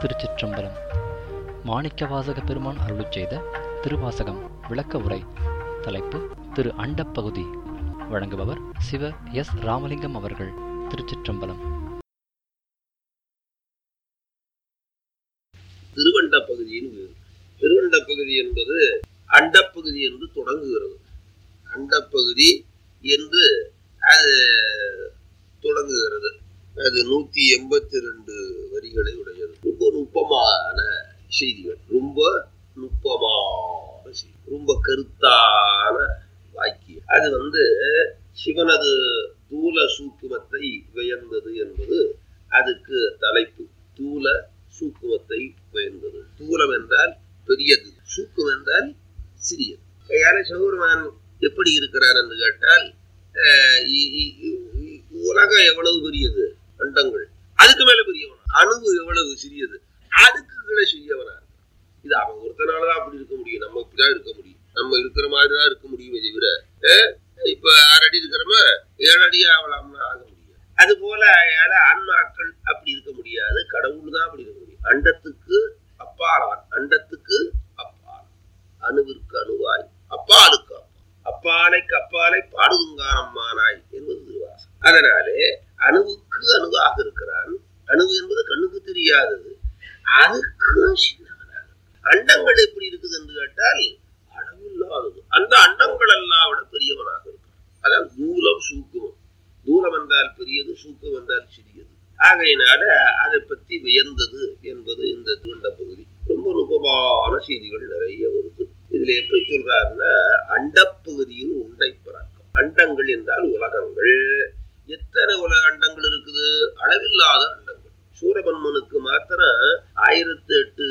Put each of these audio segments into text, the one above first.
திருச்சிற்றம்பலம் மாணிக்கவாசக பெருமான் அருளுச் செய்த திருவாசகம் விளக்க உரை தலைப்பு திரு அண்டப்பகுதி வழங்குபவர் சிவ எஸ் ராமலிங்கம் அவர்கள் திருச்சிற்றம்பலம் திருவண்ட பகுதியின் வேறு திருவண்ட பகுதி என்பது அண்டப்பகுதி என்று தொடங்குகிறது அண்டப்பகுதி என்று அது தொடங்குகிறது அது நூத்தி எண்பத்தி ரெண்டு வரிகளை உடையது ரொம்ப நுட்பமான செய்திகள் ரொம்ப நுட்பமான செய்தி ரொம்ப கருத்தான வாக்கியம் அது வந்து சிவனது தூல சூக்குமத்தை வியந்தது என்பது அதுக்கு தலைப்பு தூல சூக்குமத்தை உயர்ந்தது தூலம் என்றால் பெரியது சூக்கம் என்றால் சிறியது கையால சிவபெருமான் எப்படி இருக்கிறார் என்று கேட்டால் அஹ் இ- இ- இ- உலகம் எவ்வளவு பெரியது அண்டங்கள் அதுக்கு மேல பெரியவன் அணுவு எவ்வளவு சிறியது அதுக்கு கீழே சிறியவனா இருக்கான். இது அவன் ஒருத்தனாலதான் அப்படி இருக்க முடியும் நம்ம இப்படிதான் இருக்க முடியும் நம்ம இருக்கிற மாதிரி தான் இருக்க முடியுமே தவிர அஹ் இப்ப ஆறு அடி இருக்கிறோமா ஏழு அடி ஆகலாம்னு ஆக முடியாது அது போல யார ஆன்மாக்கள் அப்படி இருக்க முடியாது கடவுள் தான் அப்படி இருக்க முடியும் அண்டத்துக்கு அப்பாலான் அண்டத்துக்கு அப்பால் அணுவிற்கு அணுவாய் அப்பாலுக்கு அப்பா அப்பாலைக்கு அப்பாலை பாடுதுங்கானம்மானாய் என்பது திருவாசம் அதனாலே அணுவுக்கு அணுவாக இருக்கிறான் அணுவு என்பது கண்ணுக்கு தெரியாதது அதுக்கு சின்னவனாக அண்டங்கள் எப்படி இருக்குது என்று கேட்டால் அளவில்லாதது அந்த அண்டங்கள் எல்லாம் விட பெரியவனாக இருக்கிறான் அதான் தூலம் சூக்குமம் தூரம் என்றால் பெரியது சூக்கம் என்றால் சிறியது ஆகையினால அதை பற்றி வியந்தது என்பது இந்த தூண்ட பகுதி ரொம்ப நுட்பமான செய்திகள் நிறைய வருது இதுல எப்படி சொல்றாருன்னா அண்டப்பகுதியின் உண்டை பிறக்கம் அண்டங்கள் என்றால் உலகங்கள் எத்தனை உலக அண்டங்கள் இருக்குது அளவில்லாத அண்டங்கள் சூரபன்மனுக்கு மாத்திரம் ஆயிரத்தி எட்டு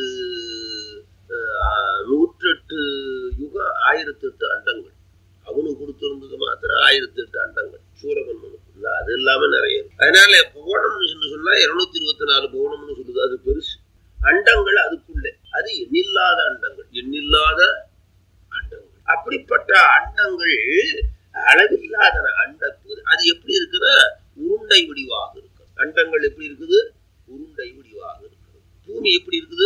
நூற்றி எட்டு யுகம் ஆயிரத்தி எட்டு அண்டங்கள் அவனுக்கு கொடுத்திருந்தது மாத்திரம் ஆயிரத்தி எட்டு அண்டங்கள் சூரபன்மனுக்கு இல்ல அது இல்லாம நிறைய இருக்கு. அதனால புவனம்னு சொல்லி சொன்னா இருநூத்தி இருபத்தி நாலு புவனம்னு சொல்லுது அது பெருசு அண்டங்கள் அதுக்குள்ளே அது எண்ணில்லாத அண்டங்கள் எண்ணில்லாத அண்டங்கள் அப்படிப்பட்ட அண்டங்கள் அளவில்லாத அண்ட அது எப்படி இருக்குன்னா உருண்டை வடிவாக இருக்கு அண்டங்கள் எப்படி இருக்குது உருண்டை வடிவாக இருக்குது பூமி எப்படி இருக்குது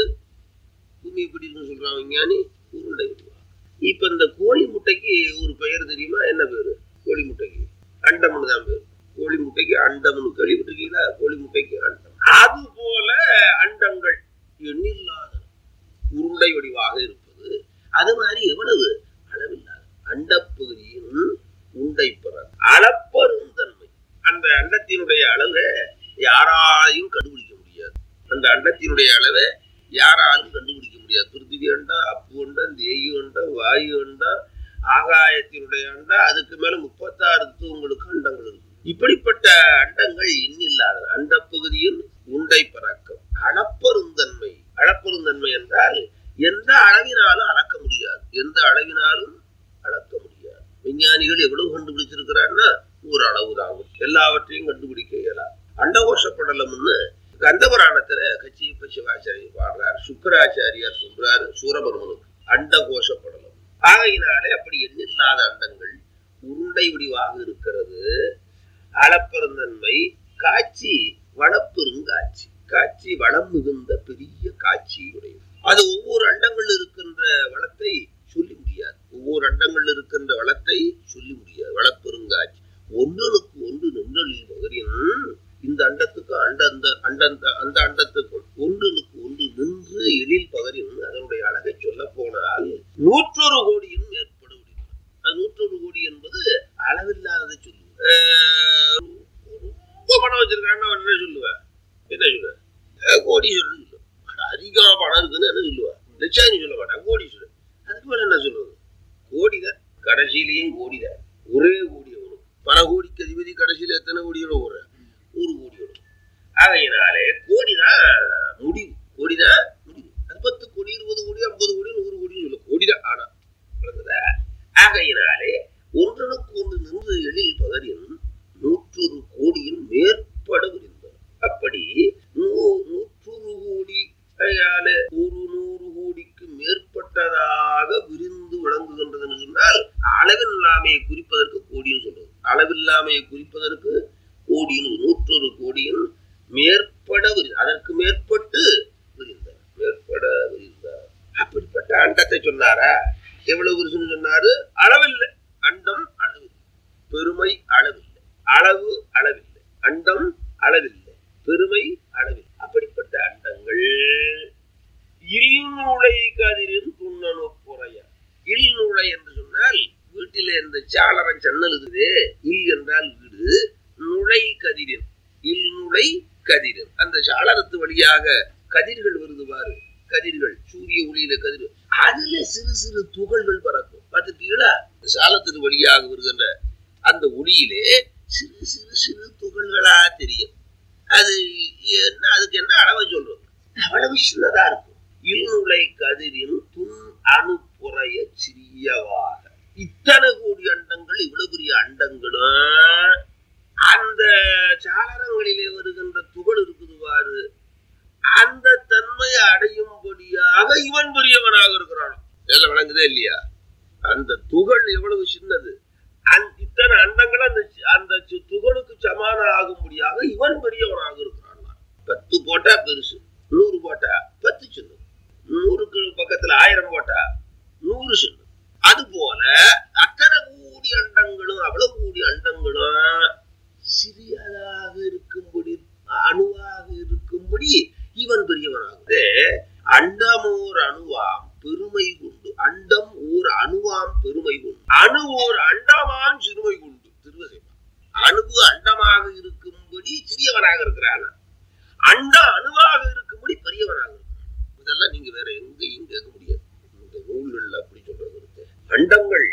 பூமி எப்படி இருக்குன்னு சொல்றான் விஞ்ஞானி உருண்டை வடிவாக இப்ப இந்த கோழி முட்டைக்கு ஒரு பெயர் தெரியுமா என்ன பேரு கோழி முட்டைக்கு அண்டம்னு தான் பேரு கோழி முட்டைக்கு அண்டம்னு கேள்விப்பட்டிருக்கீங்களா கோழி முட்டைக்கு அண்டம் அது போல அண்டங்கள் எண்ணில்லாத உருண்டை வடிவாக இருப்பது அது மாதிரி எவ்வளவு அளவில்லாத அண்டப்பகுதியின் உண்டை பெற அளப்பரும் தன்மை அந்த அண்டத்தினுடைய அளவை யாராலையும் கண்டுபிடிக்க முடியாது அந்த அண்டத்தினுடைய அளவை யாராலும் கண்டுபிடிக்க முடியாது பிருத்திவி அண்டா அப்பு அண்டம் தேயு அண்டம் வாயு அண்டம் ஆகாயத்தினுடைய அண்டா அதுக்கு மேல முப்பத்தாறு உங்களுக்கு அண்டங்கள் இருக்கு இப்படிப்பட்ட அண்டங்கள் எண்ணில்லாத அண்டப்பகுதியில் உண்டை பறக்கம் அளப்பருந்தன்மை அளப்பருந்தன்மை என்றால் எந்த அளவினாலும் அளக்க முடியாது எந்த அளவினாலும் அளக்க முடியாது விஞ்ஞானிகள் எவ்வளவு கண்டுபிடிச்சிருக்கிறான்னா ஒரு அளவு தான் எல்லாவற்றையும் கண்டுபிடிக்க இயலாது அண்டகோஷ படலம்னு கந்தபுராணத்துல கச்சியப்ப சிவாச்சாரியர் பாடுறார் சுக்கராச்சாரியார் சொல்றாரு சூரபர்மனுக்கு அண்டகோஷ படலம் ஆகையினாலே அப்படி எண்ணில்லாத அண்டங்கள் உருண்டை வடிவாக இருக்கிறது அளப்பெருந்தன்மை காட்சி வளப்பெருங்காட்சி காட்சி வளம் மிகுந்த பெரிய காட்சி உடையது அது ஒவ்வொரு அண்டங்கள் இருக்கின்ற வளத்தை சொல்லி முடியாது ஒவ்வொரு அண்டங்கள் இருக்கின்ற வளத்தை சொல்லி முடியாது வளப்பெருங்காட்சி ஒன்றனுக்கு ஒன்று நின்றலில் பகரின் இந்த அண்டத்துக்கு அண்ட அந்த அண்ட அந்த அண்டத்துக்கு ஒன்றுனுக்கு ஒன்று நின்று எழில் பகரின் அதனுடைய அழகை சொல்ல போனால் நூற்றொரு கோடியும் ஏற்பட முடியும் அது நூற்றொரு கோடி என்பது அளவில்லாததை சொல்லுவேன் ரொம்ப பணம் வச்சிருக்கான்னு அவன் என்ன சொல்லுவேன் என்ன சொல்லுவேன் அஹ் கோடீஸ்வரன் சொல்லுவேன் அட, அதிகமா பணம் இருக்குன்னு என்ன சொல்லுவேன் லட்சாணி சொல்ல மாட்டான் கோடீஸ்வரன் அதுக்கு மேல என்ன சொல்லுவது கோடிதான் கடைசியிலையும் கோடிதான் ஒரே கோடி வரும் பல கோடிக்கு அதிபதி கடைசியில எத்தனை கோடியோட வரும் ஒரு கோடி வரும் ஆகையினாலே கோடிதான் முடிவு கோடிதான் முடிவு அது பத்து கோடி இருபது கோடி ஐம்பது கோடி நூறு கோடின்னு சொல்ல கோடிதான் ஆனா விளங்குதா? ஆகையினாலே ஒன்றனுக்கு ஒன்று நின்று எழில் பகரின் நூற்றொரு கோடியின் மேற்பட விரிந்தது அப்படி நூ- நூற்றொரு கோடி கையால ஒரு நூறு கோடிக்கு மேற்பட்டதாக விரிந்து விளங்குகின்றதுன்னு சொன்னால் அளவில்லாமையை குறிப்பதற்கு கோடின்னு சொல்றது அளவில்லாமையை குறிப்பதற்கு கோடின்னு நூற்றொரு கோடியின் மேற்பட விரி அதற்கு மேற்பட்டு விரிந்தது அண்டத்தை சொன்னாரா எவ்வளவு பெருசுன்னு சொன்னாரு அளவில்லை அண்டம் அளவில்லை பெருமை அளவில்லை அளவு அளவில்லை அண்டம் அளவில்லை பெருமை அளவில்லை அப்படிப்பட்ட அண்டங்கள் இல்நுழை கதிரின் துண்ணனு புறைய இல்நுழை என்று சொன்னால் வீட்டிலே இந்த சாளரம் சன்னல் இருக்குது இல் என்றால் வீடு நுழை கதிரின் இல்நுழை கதிரின் அந்த சாளரத்து வழியாக கதிர்கள் வருது பாரு கதிர்கள் சூரிய ஒளியில கதிர் அதுல சிறு சிறு துகள்கள் பறக்கும் பார்த்துட்டீங்களா சாலத்தின் வழியாக வருகின்ற அந்த ஒளியிலே சிறு சிறு சிறு துகள்களா தெரியும் அது என்ன அதுக்கு என்ன அளவை சொல்றது அவ்வளவு சின்னதா இருக்கும் இருநுழை கதிரின் துன் அணுப்புறைய சிறியவாக இத்தனை கோடி அண்டங்கள் இவ்வளவு பெரிய அண்டங்களும் அந்த சாளரங்களிலே வருகின்ற துகள் இருக்குது பாரு அந்த தன்மையை அடையும்படியாக இவன் பெரியவனாக இருக்கிறான் எல்லாம் விளங்குதே இல்லையா அந்த துகள் எவ்வளவு சின்னது அந்த இத்தனை அண்டங்கள் அந்த அந்த சி- துகளுக்கு சமான ஆகும்படியாக இவன் பெரியவனாக இருக்கிறான் பத்து போட்டா பெருசு நூறு போட்டா பத்து சின்னது நூறுக்கு பக்கத்துல ஆயிரம் போட்டா நூறு சின்னது அது போல அத்தனை கூடி அண்டங்களும் அவ்வளவு கூடி அண்டங்களும் சிறியதாக இருக்கும்படி அணுவாக இருக்கும்படி இவன் பெரியவனாகுது அண்டம் ஓர் அணுவாம் பெருமை கொண்டு அண்டம் ஓர் அணுவாம் பெருமை கொண்டு அணு ஓர் அண்டமாம் சிறுமை கொண்டு திருவசைமா அணுவு அண்டமாக இருக்கும்படி சிறியவனாக இருக்கிறான் அண்ட அணுவாக இருக்கும்படி பெரியவனாக இருக்கிறான் இதெல்லாம் நீங்க வேற எங்கேயும் கேட்க முடியாது இந்த நூல்கள் அப்படி சொல்றது இருக்கு அண்டங்கள்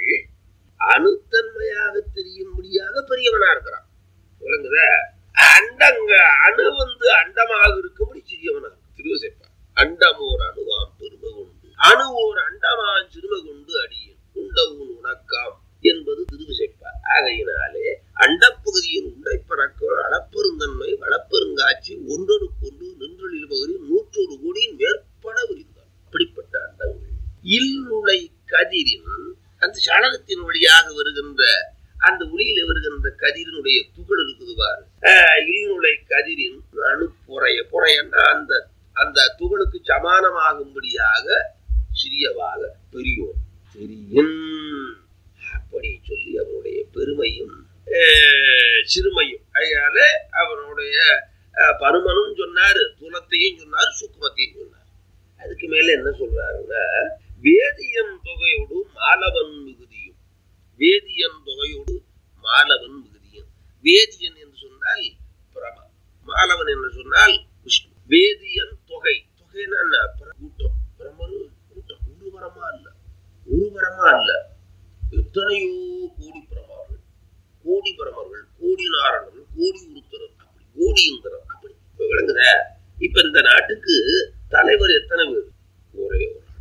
அணுத்தன்மையாக தெரியும்படியாக பெரியவனா இருக்கிறான் விளங்குத அண்டங்க அணு வந்து அண்டமாக இருக்கும்படி சிறியவனா இருக்கு. திருவசைப்பா அண்டமோர் அணுவாம் பெருமை கொண்டு அணு ஓர் அண்டமான் சிறுமை கொண்டு அடியும் உண்டவுன் உனக்காம் என்பது திருவிசைப்பா ஆகையினாலே அண்டப்பகுதியின் உண்டை பறக்க அளப்பெருந்தன்மை வளப்பெருங்காட்சி ஒன்றொருக்கொன்று நின்றொழில் பகுதி நூற்றொரு கோடியின் மேற்பட விரிந்தார் அப்படிப்பட்ட அண்டங்கள் இல்லுளை கதிரின் அந்த சாளரத்தின் வழியாக வருகின்ற அந்த ஒளியில வருகின்ற கதிரினுடைய துகள் இருக்குது பாரு ஆஹ் இல்லுளை கதிரின் அணு புறைய புறையன்னா அந்த அந்த துகளுக்கு சமானமாகும்படியாக சிறியவாக பெரியோர் தெரியும் அப்படி சொல்லி அவனுடைய பெருமையும் ஆஹ் சிறுமையும் அதனால அவனுடைய ஆஹ் பருமனும் சொன்னாரு துலத்தையும் சொன்னாரு சுக்குமத்தையும் சொன்னார் அதுக்கு மேல என்ன சொல்றாருன்னா வேதியன் தொகையோடு மாலவன் மிகுதியும் வேதியன் தொகையோடு மாலவன் மிகுதியும் வேதியன் என்று சொன்னால் பிரமா மாலவன் என்று சொன்னால் விஷ்ணு வேதியன் தொகை தொகைன்னா என்ன? பிர- கூட்டம் பிரமரு கூட்டம் ஒரு வரமா இல்ல ஒரு வரமா இல்ல எத்தனையோ கோடி பிரமார்கள் கோடி பிரமர்கள் கோடி நாரணர்கள் கோடி உருத்தரர் அப்படி கோடி இந்திரர் அப்படி இப்ப விளங்குத இப்ப இந்த நாட்டுக்கு தலைவர் எத்தனை பேர் ஒரே ஒரு ஆள்.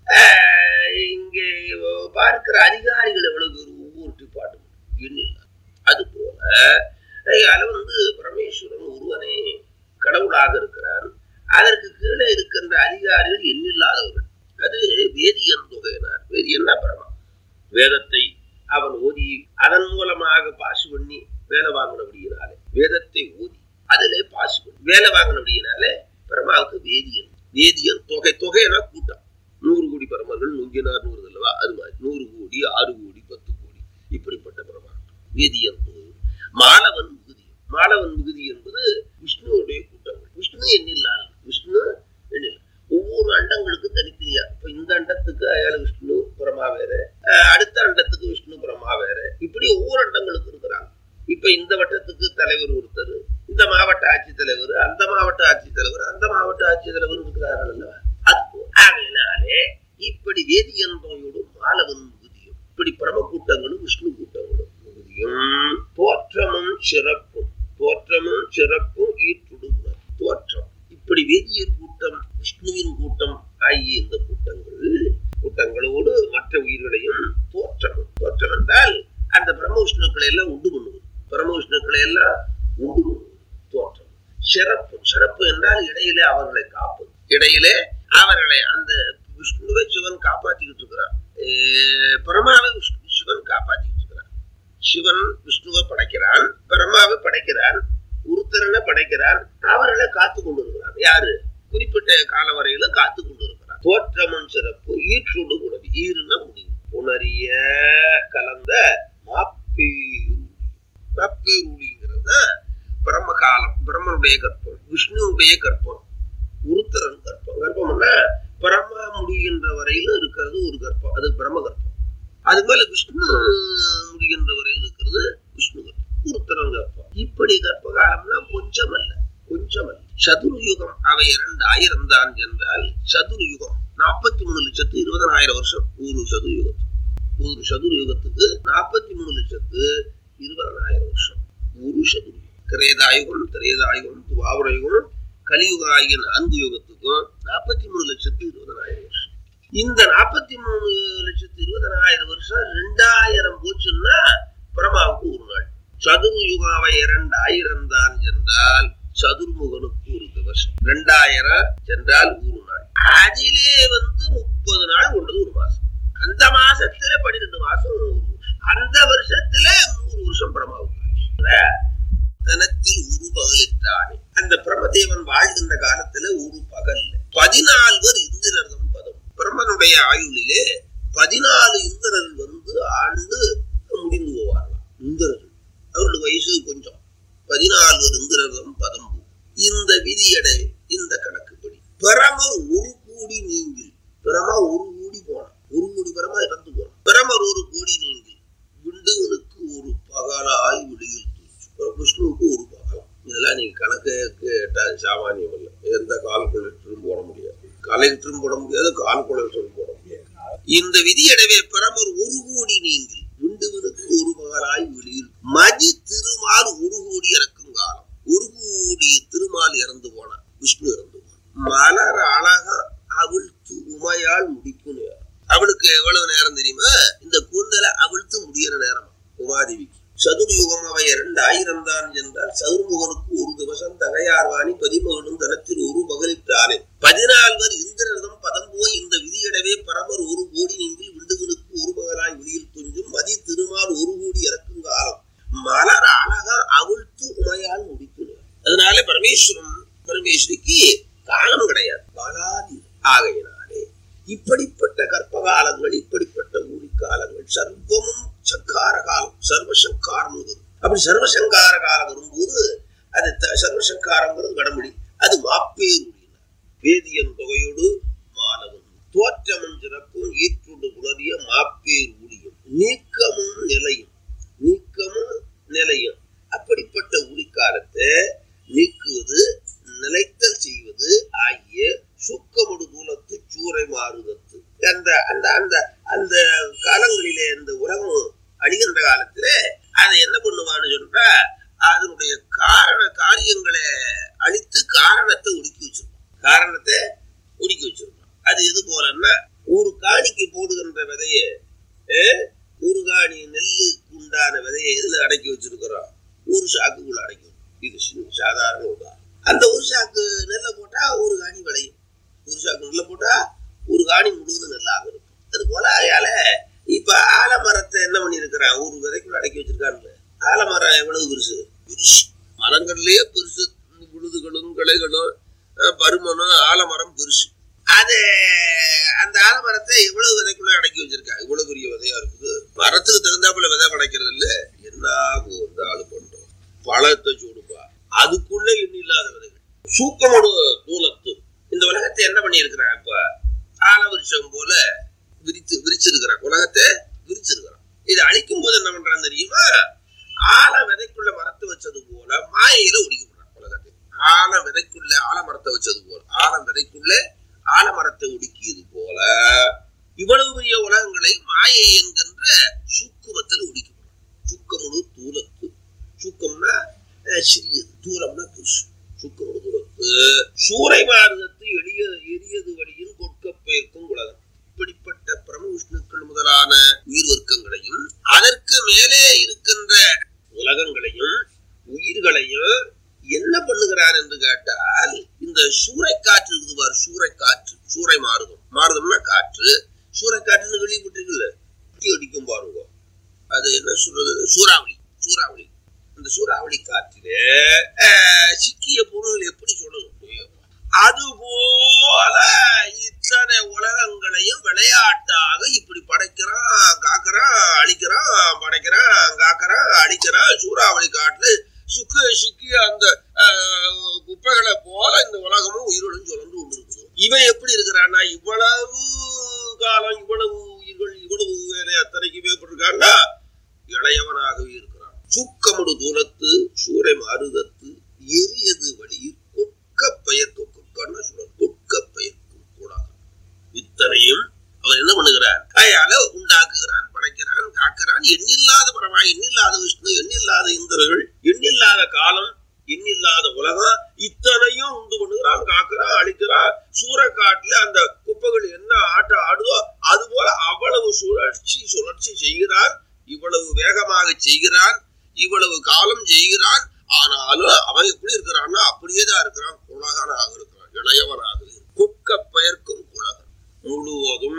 ஆஹ் இங்கே பார்க்கிற அதிகாரிகள் எவ்வளவு பேர் ஒவ்வொரு டிபார்ட்மெண்ட் எண்ணில்ல அது போல அதனால வந்து பரமேஸ்வரன் ஒருவனே கடவுளாக இருக்கிறான் அதற்கு கீழே இருக்கின்ற அதிகாரிகள் எண்ணில்லாதவர்கள் அது வேதியன் தொகையினார் வேதியன்னா பரமா வேதத்தை அவன் ஓதி அதன் மூலமாக பாசு பண்ணி வேலை வாங்கினபடியினாலே வேதத்தை ஓதி அதிலே பாசு பண்ணி வேலை வாங்கினபடியினாலே பரமாவுக்கு வேதியன் வேதியன் தொகை தொகைனா கூட்டம் நூறு கோடி பரமர்கள் நுங்கினார் நூறு அல்லவா அது மாதிரி நூறு கோடி ஆறு கோடி பத்து கோடி இப்படிப்பட்ட பரமா வேதியன் தொகை மாலவன் மிகுதி மாலவன் மிகுதி என்பது விஷ்ணுவுடைய கூட்டங்கள் விஷ்ணு எண்ணில்லாத விஷ்ணு எண்ணில் ஒவ்வொரு அண்டங்களுக்கும் தனித்தனியா இப்ப இந்த அண்டத்துக்கு அயால விஷ்ணு புறமா வேற அஹ் அடுத்த அண்டத்துக்கு விஷ்ணு புறமா வேற இப்படி ஒவ்வொரு அண்டங்களுக்கும் இருக்கிறாங்க இப்ப இந்த வட்டத்துக்கு தலைவர் ஒருத்தர் இந்த மாவட்ட ஆட்சித்தலைவர் அந்த மாவட்ட ஆட்சித்தலைவர் அந்த மாவட்ட ஆட்சித்தலைவர் இருக்கிறார்கள் அல்லவா அது போல. ஆகையினாலே இப்படி வேதியன் தொகையோடும் மாலவன் மிகுதியும் இப்படி பிரம கூட்டங்களும் விஷ்ணு கூட்டங்களும் மிகுதியும் தோற்றமும் சிறப்பும் தோற்றமும் சிறப்பும் ஈர்த்துடுகிறார் தோற்றம் இப்படி வேதியர் கூட்டம் விஷ்ணுவின் கூட்டம் ஆகிய இந்த கூட்டங்கள் கூட்டங்களோடு மற்ற உயிர்களையும் தோற்றம் தோற்றம் என்றால் அந்த பிரம்ம விஷ்ணுக்களை எல்லாம் உண்டு பண்ணுவது பிரம்ம விஷ்ணுக்களை எல்லாம் உண்டு பண்ணுவது தோற்றம் சிறப்பு சிறப்பு என்றால் இடையிலே அவர்களை காப்பது இடையிலே அவர்களை அந்த விஷ்ணுவை சிவன் காப்பாத்திக்கிட்டு இருக்கிறான் ஏ, பிரமாவை விஷ்ணு சிவன் காப்பாத்திக்கிட்டு இருக்கிறான் சிவன் விஷ்ணுவை படைக்கிறான் பிரம்மாவை படைக்கிறான் உருத்தரனை படைக்கிறான் அவர்களை காத்து கொண்டு இருக்கிறான் யாரு குறிப்பிட்ட கால வரையில காத்து கொண்டு இருக்கிறான் தோற்றமும் சிறப்பு ஈற்றுடு உணவி ஈருன முடிவு உணரிய கலந்த மாப்பேரு மாப்பேருளிங்கிறது பிரம்மகாலம் பிரம்மனுடைய கற்பம் விஷ்ணுவுடைய கற்பம் உருத்தரன் கற்பம் கற்பம்னா பிரம்மா முடிகின்ற வரையிலும் இருக்கிறது ஒரு கற்பம் அது பிரம்ம கற்பம் அது மேல விஷ்ணு முடிகின்ற வரையில் இருக்கிறது விஷ்ணு கற்பம் உருத்தரன் கற்பம் இப்படி கற்ப காலம்னா கொஞ்சம் அல்ல கொஞ்சம் அல்ல சதுர்யுகம் அவை இரண்டாயிரம் தான் என்றால் சதுர்யுகம் நாற்பத்தி மூணு லட்சத்து இருபதனாயிரம் வருஷம் ஒரு சதுர்யுகத்துக்கு ஒரு சதுர்யுகத்துக்கு நாற்பத்தி மூணு லட்சத்து இருபதனாயிரம் வருஷம் ஒரு சதுர்யுகம் கிரேதாயுகம் திரேதாயுகம் துவாபரயுகம் கலியுக ஆகிய நான்கு யுகத்துக்கும் நாற்பத்தி மூணு லட்சத்து இருபதனாயிரம் வருஷம் இந்த நாற்பத்தி மூணு லட்சத்து இருபதனாயிரம் வருஷம் ரெண்டாயிரம் போச்சுன்னா பிரமாவுக்கு ஒரு நாள் சதுர்யுகாவை இரண்டாயிரம் தான் என்றால் சதுர்முகனுக்கு ஒரு திவசம் ரெண்டாயிரம் சென்றால் ஒரு நாள் அதிலே வந்து முப்பது நாள் கொண்டது ஒரு மாசம் அந்த மாசத்துல பன்னிரெண்டு மாசம் ஒரு வருஷம் அந்த வருஷத்துல நூறு வருஷம் பிரமாவுக்கு தனத்தில் ஒரு பகலிட்டானே அந்த பிரமதேவன் வாழ்கின்ற காலத்துல ஒரு பகல்ல பதினால்வர் இந்திரர்தம் பதம் பிரம்மனுடைய ஆயுளிலே பதினாலு இந்திரர் வந்து ஆண்டு முடிந்து போவார்களாம் இந்திரர்கள் அவர்கள் வயசு கொஞ்சம் பதினால்வர் இந்திரர்தம் பதம் இந்த விதியடை இந்த கணக்குப்படி பிரமர் ஒரு கோடி நீங்கில் பிரமா ஒரு கோடி போனான் ஒரு கோடி பிரமா இறந்து போனான் பிரமர் ஒரு கோடி நீங்கில் விண்டுவனுக்கு ஒரு பகலாய் விடுகில் விஷ்ணுவுக்கு ஒரு பகலம் இதெல்லாம் நீங்க கணக்கு கேட்டா சாமானியம் இல்லை எந்த கால்குலேட்டரும் போட முடியாது கால்குலேட்டரும் போட முடியாது கால்குலேட்டரும் போட முடியாது இந்த விதியடவே பிரமர் ஒரு கோடி நீங்கள் விண்டுவனுக்கு ஒரு பகலாய் வெளியில் மதி திருமால் ஒரு கோடி இறக்கும் காலம் ஒரு கோடி திருமால் இறந்து போனான் விஷ்ணு இறந்து போனான் மலர் அழகா அவிழ்த்து உமையால் முடிக்கும் நேரம் அவளுக்கு எவ்வளவு நேரம் தெரியுமா இந்த கூந்தலை அவிழ்த்து முடிகிற நேரம் உமாதேவிக்கு சதுர்யுகம் அவை இரண்டாயிரம் தான் என்றால் சதுர்முகனுக்கு ஒரு திவசம் தகையார்வாணி பதிமகனும் தனத்தில் ஒரு பகலிட்டானே பதினால்வர் இந்திரதம் பதம் போய் இந்த விதியிடவே பரமர் ஒரு கோடி நீங்கள் விண்டுவனுக்கு ஒரு பகலாய் வெளியில் துஞ்சும் மதி திருமால் ஒரு கோடி இறக்கும் காலம் மலர் அழகா அவிழ்த்து உமையால் முடிக்கணும் அதனால பரமேஸ்வரன் பரமேஸ்வரிக்கு காலம் கிடையாது பாலாதி ஆகையினாலே இப்படிப்பட்ட கற்பகாலங்கள் இப்படிப்பட்ட ஊழிக்காலங்கள் சர்வமும் சங்கார காலம் சர்வசங்காரம் அப்படி சர்வசங்கார காலம் வரும்போது அது சர்வசங்காரங்கிறது வடமொழி அது மாப்பேரு வேதியன் தொகையோடு மாணவன் தோற்றமும் சிறப்பும் ஈற்றுண்டு உணரிய மாப்பேர் ஊழியம் நீக்கமும் நிலையும் நீக்கமும் நிலையும் அப்படிப்பட்ட ஊழிக்காலத்தை நீக்குவது நிலைத்தல் செய்வது ஆகிய சுக்கமுடு தூலத்து சூறை மாறுதத்து அந்த அந்த அந்த அந்த காலங்களிலே இந்த உலகம் அழிகின்ற காலத்துல அதை என்ன பண்ணுவான்னு சொல்றா அதனுடைய காரண காரியங்களை அழித்து காரணத்தை ஒடுக்கி வச்சிருப்பான் காரணத்தை ஒடுக்கி வச்சிருப்பான் அது எது போலன்னா ஒரு காணிக்கு போடுகின்ற விதைய ஒரு காணி நெல்லுக்கு உண்டான விதையை எதுல அடக்கி வச்சிருக்கிறோம் ஒரு சாக்குக்குள்ள அடக்கி இது சாதாரண உதாரணம் அந்த ஒரு சாக்கு நெல்லை போட்டா ஒரு காணி விளையும் ஒரு சாக்கு நெல்லை போட்டா ஒரு காணி முழுவதும் நெல்லாக இருக்கும் அது போல ஆயால இப்ப ஆலமரத்தை என்ன பண்ணிருக்கிறான் ஒரு விதைக்குள்ள அடக்கி வச்சிருக்கான்ல ஆலமரம் எவ்வளவு பெருசு பெருசு மரங்கள்லயே பெருசு விழுதுகளும் கிளைகளும் பருமனும் ஆலமரம் பெருசு அது அந்த ஆலமரத்தை எவ்வளவு விதைக்குள்ள அடக்கி வச்சிருக்கா இவ்வளவு பெரிய விதையா இருக்குது மரத்துக்கு தகுந்தாப்புல விதை படைக்கிறது இல்ல என்ன இந்த ஆளு பண்றோம் பழத்தை சூடுப்பா அதுக்குள்ள எண்ணி இல்லாத விதைகள் சூக்கமோடு தூலத்து இந்த உலகத்தை என்ன பண்ணியிருக்கிறான் இப்ப ஆலவருஷம் போல விரித்து விரிச்சிருக்கிறான் உலகத்தை விரிச்சிருக்கிறான் இதை அழிக்கும் போது என்ன பண்றான் தெரியுமா ஆல விதைக்குள்ள மரத்தை வச்சது போல மாயையில ஒடுக்கிவிடுறான் உலகத்தை ஆல விதைக்குள்ள ஆலமரத்தை வச்சது போல ஆலம் விதைக்குள்ள ஆலமரத்தை ஒடுக்கியது போல இவ்வளவு பெரிய உலகங்களை மாயை என்கின்ற சுக்குமத்தில் ஒடுக்கிவிடுறான் சுக்கமுழு தூலத்து சுக்கம்னா சிறியது தூரம்னா பெருசு சுக்கமுழு தூரத்து சூறை மாறுதத்து எளிய எரியது வழியின் கொட்க பெயர்க்கும் உலகம் இப்படிப்பட்ட பிரம விஷ்ணுக்கள் முதலான உயிர் வர்க்கங்களையும் அதற்கு மேலே இருக்கின்ற உலகங்களையும் உயிர்களையும் என்ன பண்ணுகிறார் என்று கேட்டால் இந்த சூறை காற்று இருக்குது பாரு சூறை காற்று சூறை மாறுதம் மாறுதம்னா காற்று சூறை காற்றுன்னு கேள்விப்பட்டிருக்குல்ல அடிக்கும் பாருங்க அது என்ன சொல்றது சூறாவளி சூறாவளி அந்த சூறாவளி காற்றிலே சிக்கிய பொருள்கள் எப்படி சொல்லணும் அது போல இத்தனை உலக அழிக்கிறான் படைக்கிறான் காக்கிறான் அடிக்கிறான் சூறாவளி காட்டுல சுக்கு சிக்கி அந்த ஆஹ், குப்பைகளை போல இந்த உலகமும் உயிரோடும் சுழந்து கொண்டு இருக்குது இவன் எப்படி இருக்கிறான்னா இவ்வளவு காலம் இவ்வளவு உயிர்கள் இவ்வளவு வேலை அத்தனைக்குமே இருக்கான்னா இளையவனாகவே இருக்கிறான் சுக்கமுடு தூரத்து சூரை மாறுதத்து எரியது வழியில் கொட்க பெயர் கொக்கன்னா சொல்றார் கொட்க பெயர்க்கும் கூடாது இத்தனையும் அவன் என்ன பண்ணுகிறான் அயால உண்டாக்குகிறான் படைக்கிறான் காக்கிறான் எண்ணில்லாத பரமா எண்ணில்லாத விஷ்ணு எண்ணில்லாத இந்திரர்கள் எண்ணில்லாத காலம் எண்ணில்லாத உலகம் இத்தனையும் உண்டு பண்ணுகிறான் காக்கிறான் அழிக்கிறான் சூறக்காட்டுல அந்த குப்பைகள் என்ன ஆட்டம் ஆடுதோ அது போல அவ்வளவு சுழற்சி சுழற்சி செய்கிறான் இவ்வளவு வேகமாக செய்கிறான் இவ்வளவு காலம் செய்கிறான் ஆனாலும் அவன் எப்படி இருக்கிறான்னா அப்படியே தான் இருக்கிறான் குலகனாக இருக்கிறான் இளையவனாக இருக்கிறான். குக்க பெயர்க்கும் குலகன் முழுவதும்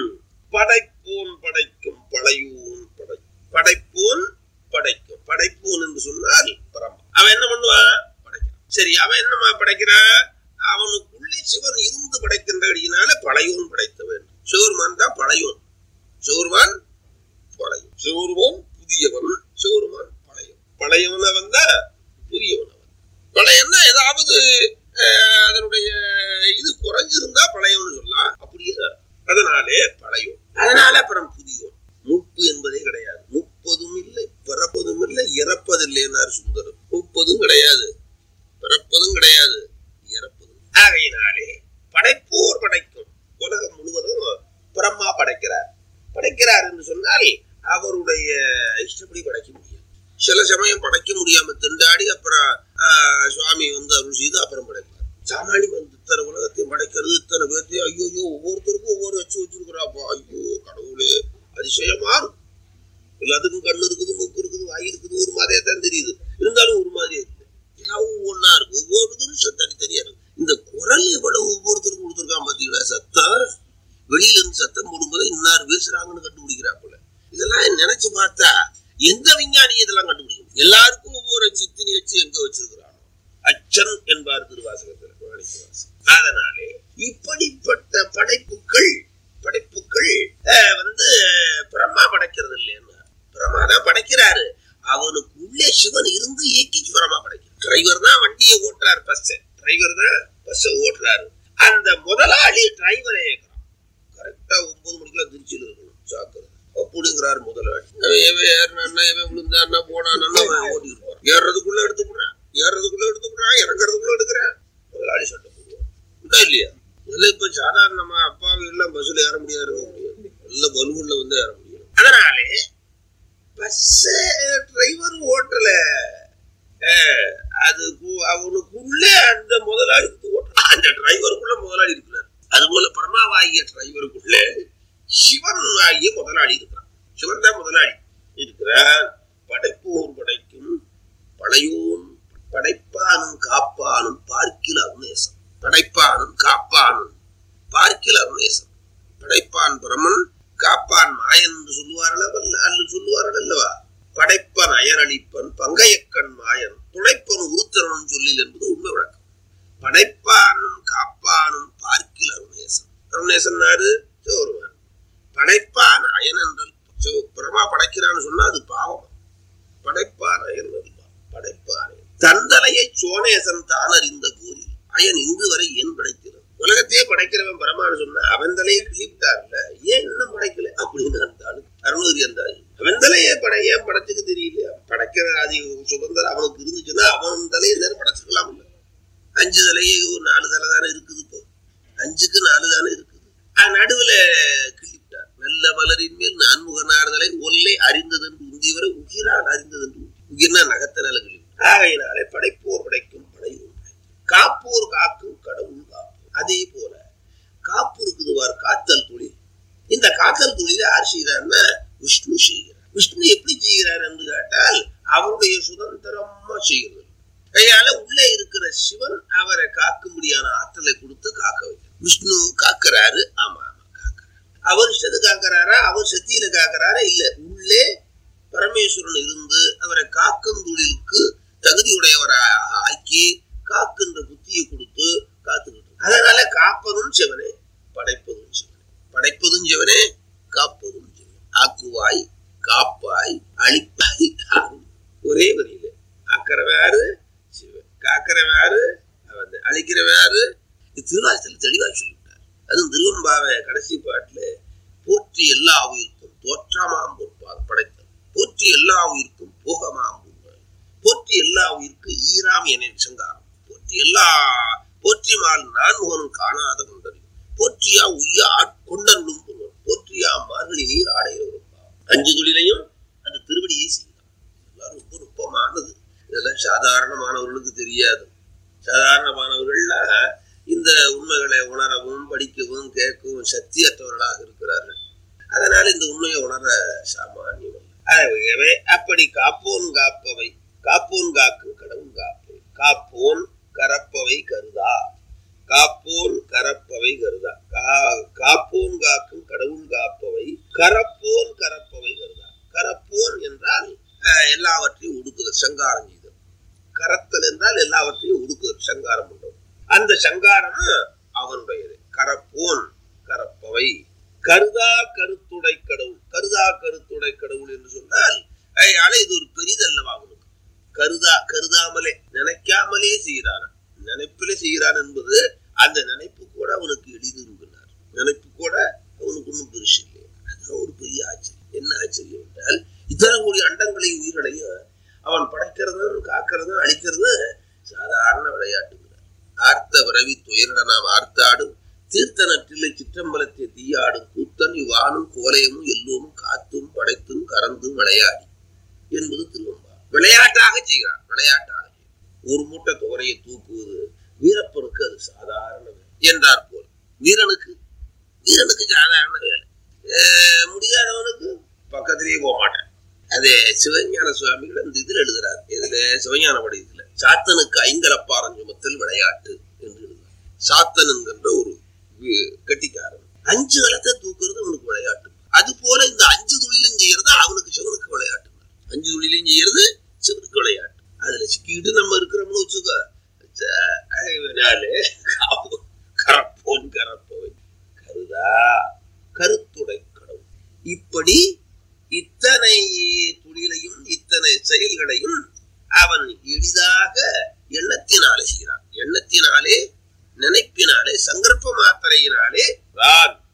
படைப்போன் படைக்கும் படையூன் படை படைப்போன் படைக்கும் படைப்போன் என்று சொன்னால் பரம அவன் என்ன பண்ணுவான் படைக்கிறான் சரி அவன் என்னமா படைக்கிறான் அவனுக்குள்ளே சிவன் இருந்து படைக்கின்றபடியினால பழையோன் படைத்த வேண்டும் சிவருமான் தான் பழையோன் சிவருமான் பழையும் சிவருமான் புதியவன் சிவருமான் பழையவன் பழையவன வந்தா புதியவன் அவன் பழையன்னா ஏதாவது அஹ், அதனுடைய இது குறைஞ்சிருந்தா பழையவன் சொல்லலாம் அப்படியே தான். அதனாலே பழையோன் அதனால அப்புறம் புதியோன் முப்பு என்பதே கிடையாது முப்பதும் இல்லை பிறப்பதும் இல்லை இறப்பதில்லைன்னார் சுந்தரம் முப்பதும் கிடையாது பிறப்பதும் கிடையாது இறப்பதும் ஆகையினாலே படைப்போர் படைக்கும் உலகம் முழுவதும் பிரம்மா படைக்கிறார் படைக்கிறார் என்று சொன்னால் அவருடைய இஷ்டப்படி படைக்க முடியாது சில சமயம் படைக்க முடியாம திண்டாடி அப்புறம் ஆஹ், சுவாமி வந்து அருள் செய்து அப்புறம் படைப்பார் சாமானி வந்து இத்தனை உலகத்தையும் படைக்கிறது இத்தனை பேர்த்தையும் ஐயோ ஐயோ ஒவ்வொருத்தருக்கும் ஒவ்வொரு வச்சு வச்சிருக்கிறாப்பா ஐயோ கடவுளே அதிசயமா இருக்கும் எல்லாத்துக்கும் கண்ணு இருக்குது மூக்கு இருக்குது வாய் இருக்குது ஒரு மாதிரியா தான் தெரியுது இருந்தாலும் ஒரு மாதிரியா இருக்கு எல்லாம் ஒவ்வொன்னா இருக்கு ஒவ்வொருத்தரும் தனித்தனியா இருக்கு இந்த குரல் எவ்வளவு ஒவ்வொருத்தருக்கும் கொடுத்துருக்கான் பாத்தீங்களா சத்தம் வெளியில இருந்து சத்தம் போடும்போது இன்னார் பேசுறாங்கன்னு கண்டுபிடிக்கிறாப்புல இதெல்லாம் நினைச்சு பார்த்தா எந்த விஞ்ஞானி இதெல்லாம் கண்டுபிடிக்கும் எல்லாருக்கும் ஒவ்வொரு சித்தினி வச்சு எங்க வச்சிருக்கிறானோ அச்சன் என்பார் திருவாசகத்தில் மாணிக்கவாசகர். அதனாலே இப்படிப்பட்ட படைப்புகள் படைப்புகள் அஹ், வந்து பிரம்மா படைக்கிறது இல்லைன்னா பிரம்மா தான் படைக்கிறாரு அவனுக்கு உள்ளே சிவன் இருந்து இயக்கி பிரம்மா படைக்கிறார் டிரைவர் தான் வண்டியை ஓட்டுறாரு பஸ் டிரைவர் தான் பஸ் ஓட்டுறாரு அந்த முதலாளி டிரைவரை இயக்குறான் கரெக்டா ஒன்பது மணிக்கெல்லாம் திருச்சியில் இருக்கணும் சாக்குறது அப்படிங்கிறாரு முதலாளி அவன் எவன் ஏறினா எவன் விழுந்தான்னா போனான்னா அவன் ஓட்டிட்டு போறான் ஏறுறதுக்குள்ள எடுத்து போடுறான் ஏறுறதுக்குள்ள எடுத்து போடுறான் இறங்குறதுக்குள்ள எடுக்கிறான் முதலாளி சட்டை போடுவான் உண்டா இல்லையா இதுல இப்ப சாதாரணமா அப்பாவி எல்லாம் பஸ்ல ஏற முடியாது இறங்க முடியாது நல்ல பலூன்ல வந்து ஏற முடியும் அதனாலே பஸ் டிரைவர் ஓட்டல அஹ், அது கு- அவனுக்குள்ளே அந்த முதலாளி ஓட்டுறான் அந்த டிரைவருக்குள்ள முதலாளி இருக்கிறார் அதுபோல பரமாவாகிய டிரைவருக்குள்ள சிவன் ஆகிய முதலாளி இருக்கிறான் சிவன் தான் முதலாளி இருக்கிறார் படைப்போர் படைக்கும் படையோன் படைப்பானும் காப்பானும் பார்க்கில் அருணேசம் படைப்பானும் காப்பானும் பார்க்கில் அருணேசம் படைப்பான் பிரமன் காப்பான் மாயன் என்று சொல்லுவார்கள் அல்ல அல்ல சொல்லுவார்கள் அல்லவா படைப்பன் அயனளிப்பன் பங்கையக்கண் மாயன் துணைப்பன் உருத்தரனும் சொல்லில் என்பது உண்மை விளக்கம் படைப்பானும் காப்பானும் பார்க்கில் அருணேசன் அருணேசன் நாடு சிவருமான் படைப்பான் அயன் என்றல் சிவ- பிரமா படைக்கிறான்னு சொன்னா அது பாவம் படைப்பான் அயன் என்பான். படைப்பான் அயன். தந்தலையை சோனேசன் தான் அறிந்த போரில் அயன் இன்று வரை ஏன் படைக்கிறது உலகத்தையே படைக்கிறவன் பரமான்னு சொன்னா அவன் தலையை கிழிப்டார்ல ஏன் இன்னும் படைக்கல அப்படின்னு இருந்தாலும் அருணகிரி இருந்தாரு அவன் தலையே படை ஏன் படைச்சுக்கு தெரியல படைக்கிற அது சுதந்திரம் அவனுக்கு இருந்துச்சுன்னா அவன் தலையை நேரம் படைச்சுக்கலாம் இல்ல அஞ்சு தலையே ஒரு நாலு தலை தானே இருக்குது இப்போ அஞ்சுக்கு நாலு தானே இருக்குது ஆஹ் நடுவுல கிழிப்டார் நல்ல மலரின் மேல் நான்முகனார்தலை ஒல்லை அறிந்ததென்று உந்தியவரை உகிரால் அறிந்ததென்று உகிர்னா நகத்தினால கிழிப்பு ஆகையினாலே படைப்போர் படைக்கும் படையும் காப்போர் காக்கும் கடவுள் காப்பு அதே போல காப்பு இருக்குது பார் காத்தல் தொழில் இந்த காத்தல் தொழிலை யார் செய்கிறார்னா விஷ்ணு செய்கிறார் விஷ்ணு எப்படி செய்கிறார் என்று கேட்டால் அவருடைய சுதந்திரமா செய்கிறது கையால உள்ளே இருக்கிற சிவன் அவரை காக்கும்படியான ஆற்றலை கொடுத்து காக்க வைக்கிறார் விஷ்ணு காக்கிறாரு ஆமா ஆமா காக்கிறாரு அவர் இஷ்டத்து காக்கிறாரா அவர் சக்தியில காக்கிறாரா இல்ல உள்ளே பரமேஸ்வரன் இருந்து அவரை காக்கும் தொழிலுக்கு தகுதியுடையவராக ஆக்கி காக்கின்ற புத்தியை கொடுத்து காத்துக்கிட்டு இருக்கார். அதனால காப்பதும் சிவனே படைப்பதும் சிவனே படைப்பதும் சிவனே காப்பதும் சிவனே ஆக்குவாய் காப்பு திருவாசத்தில் தெளிவா சொல்லிவிட்டார் அதுவும் திருவம்பாவை கடைசி பாட்டுல போற்றி எல்லா உயிருக்கும் தோற்றமாம் பொறுப்பாக படைத்தல் போற்றி எல்லா உயிருக்கும் போகமாம் பொறுப்பாக. போற்றி எல்லா உயிருக்கு ஈராம் என சங்காரம் போற்றி எல்லா போற்றிமால் நான் முகனும் காணாத கொண்டது போற்றியா உய்ய ஆட்கொண்டனும் புகழ். போற்றியா மார்கழி நீர் ஆடையவரும் அஞ்சு தொழிலையும் அந்த திருவடியை செய்யலாம் இதெல்லாம் ரொம்ப நுட்பமானது இதெல்லாம் சாதாரணமானவர்களுக்கு தெரியாது சாதாரணமானவர்கள்லாம் இந்த உண்மைகளை உணரவும் படிக்கவும் கேட்கவும் சக்தியற்றவர்களாக இருக்கிறார்கள் அதனால இந்த உண்மையை உணர சாமானியம் அல்ல. ஆகவே அப்படி காப்போன் காப்பவை காப்போன் காக்கும் கடவுள் காப்பவை காப்போன் கரப்பவை கருதா காப்போன் கரப்பவை கருதா கா- காப்போன் காக்கும் கடவுள் காப்பவை கரப்போன் கரப்பவை கருதா கரப்போன் என்றால் அஹ், எல்லாவற்றையும் ஒடுக்குதல் சங்காரம் செய்தல் கரத்தல் என்றால் எல்லாவற்றையும் ஒடுக்குதல் சங்காரம் பண்றது அந்த சங்காரம் அவனுடையது கரப்போன் கரப்பவை கருதா கருத்துடை கடவுள் கருதா கருத்துடை கடவுள் என்று சொன்னால் அதனால இது ஒரு பெரிதல்லவா அவனுக்கு கருதா கருதாமலே நினைக்காமலே செய்கிறான் நினைப்பிலே செய்கிறான் என்பது அந்த நினைப்பு கூட அவனுக்கு எளிது என்கிறார் நினைப்பு கூட அவனுக்கு ஒன்றும் பெருசு இல்லை அதுதான் ஒரு பெரிய ஆச்சரியம் என்ன ஆச்சரியம் என்றால் இத்தனை கோடி அண்டங்களையும் உயிர்களையும் அவன் படைக்கிறதும் காக்கிறதும் அழிக்கிறதும் சாதாரண விளையாட்டுகிறார் ஆர்த்த விரவி துயரிட நாம் ஆர்த்தாடும் தீர்த்தனற்றில்லை சிற்றம்பலத்தை தீயாடும் கூத்தன் இவ்வானும் கோலையமும் எல்லோரும் காத்தும் படைத்தும் கறந்தும் விளையாடி என்பது திருவம்பா விளையாட்டாக செய்கிறான் விளையாட்டாக செய்கிறான். ஒரு மூட்டை துவரையை தூக்குவது வீரப்பனுக்கு அது சாதாரண வேலை என்றார் போல் வீரனுக்கு வீரனுக்கு சாதாரண வேலை அஹ் முடியாதவனுக்கு பக்கத்திலேயே போக மாட்டேன் அது சிவஞான சுவாமிகள் அந்த இதில் எழுதுறார் இதுல சிவஞான படியத்துல சாத்தனுக்கு ஐங்கலப்பாரம் சுமத்தல் விளையாட்டு என்று எழுதுறார் சாத்தன் என்கின்ற ஒரு வி- கட்டிக்காரன் அஞ்சு களத்தை தூக்குறது அவனுக்கு விளையாட்டு அது போல இந்த அஞ்சு தொழிலும் செய்யறது அவனுக்கு சிவனுக்கு விளையாட்டு அஞ்சு தொழிலையும் செய்யறது சிவனுக்கு விளையாட்டு அதுல சிக்கிட்டு நம்ம இருக்கிறோம்னு வச்சுக்க ச- அதனாலே காப்பு- கரப்போன் கரப்பவை கருதா கருத்துடை கடவுள் இப்படி இத்தனை தொழிலையும் இத்தனை செயல்களையும் அவன் எளிதாக எண்ணத்தினாலே செய்கிறான் எண்ணத்தினாலே நினைப்பினாலே சங்கற்ப மாத்திரையினாலே தான்